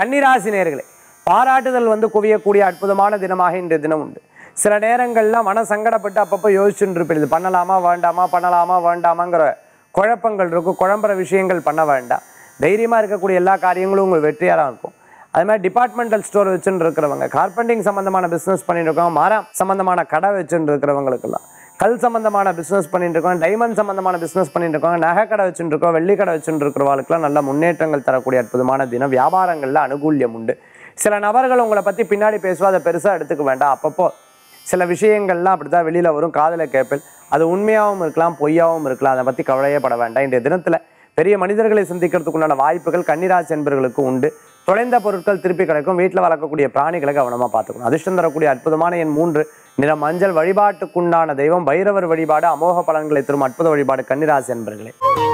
கன்னிராசி நேர்களே பாராட்டுதல் வந்து குவியக்கூடிய அற்புதமான தினமாக இன்றைய தினம் உண்டு சில நேரங்கள்லாம் மன சங்கடப்பட்டு அப்பப்போ யோசிச்சுட்டு இருப்பீங்க இது பண்ணலாமா வேண்டாமா பண்ணலாமா வேண்டாமாங்கிற குழப்பங்கள் இருக்கும் குழம்புற விஷயங்கள் பண்ண வேண்டாம் தைரியமாக இருக்கக்கூடிய எல்லா காரியங்களும் உங்களுக்கு வெற்றியாரம் இருக்கும் அது மாதிரி டிபார்ட்மெண்டல் ஸ்டோர் வச்சுட்டு இருக்கிறவங்க கார்பெண்டிங் சம்மந்தமான பிஸ்னஸ் பண்ணிட்டு இருக்கவங்க மரம் சம்மந்தமான கடை வச்சுட்டு இருக்கிறவங்களுக்கெல்லாம் கல் சம்மந்தமான பிஸ்னஸ் பண்ணிட்டு இருக்கோம் டைமண்ட் சம்மந்தமான பிஸ்னஸ் பண்ணிட்டு இருக்கோம் நகை கடை வச்சுட்டு இருக்கோம் வெள்ளி கடை வச்சுட்டு இருக்கிறவங்களுக்குலாம் நல்ல முன்னேற்றங்கள் தரக்கூடிய அற்புதமான தினம் வியாபாரங்களில் அனுகூல்யம் உண்டு சில நபர்கள் உங்களை பற்றி பின்னாடி பேசுவா அதை பெருசாக எடுத்துக்க வேண்டாம் அப்பப்போ சில விஷயங்கள்லாம் அப்படி தான் வெளியில் வரும் காதில் கேட்பேன் அது உண்மையாகவும் இருக்கலாம் பொய்யாகவும் இருக்கலாம் அதை பற்றி கவலையே பட வேண்டாம் இன்றைய தினத்தில் பெரிய மனிதர்களை சந்திக்கிறதுக்குண்டான வாய்ப்புகள் கன்னிராசி என்பர்களுக்கு உண்டு தொலைந்த பொருட்கள் திருப்பி கிடைக்கும் வீட்டில் வளர்க்கக்கூடிய பிராணிகளை கவனமாக பார்த்துக்கணும் அதிர்ஷ்டம் தரக்கூடிய அற்புதமான எண் மூன்று நிற மஞ்சள் வழிபாட்டுக்குண்டான தெய்வம் பைரவர் வழிபாடு அமோக பலன்களை தரும் அற்புத வழிபாடு கன்னிராசி என்பர்களே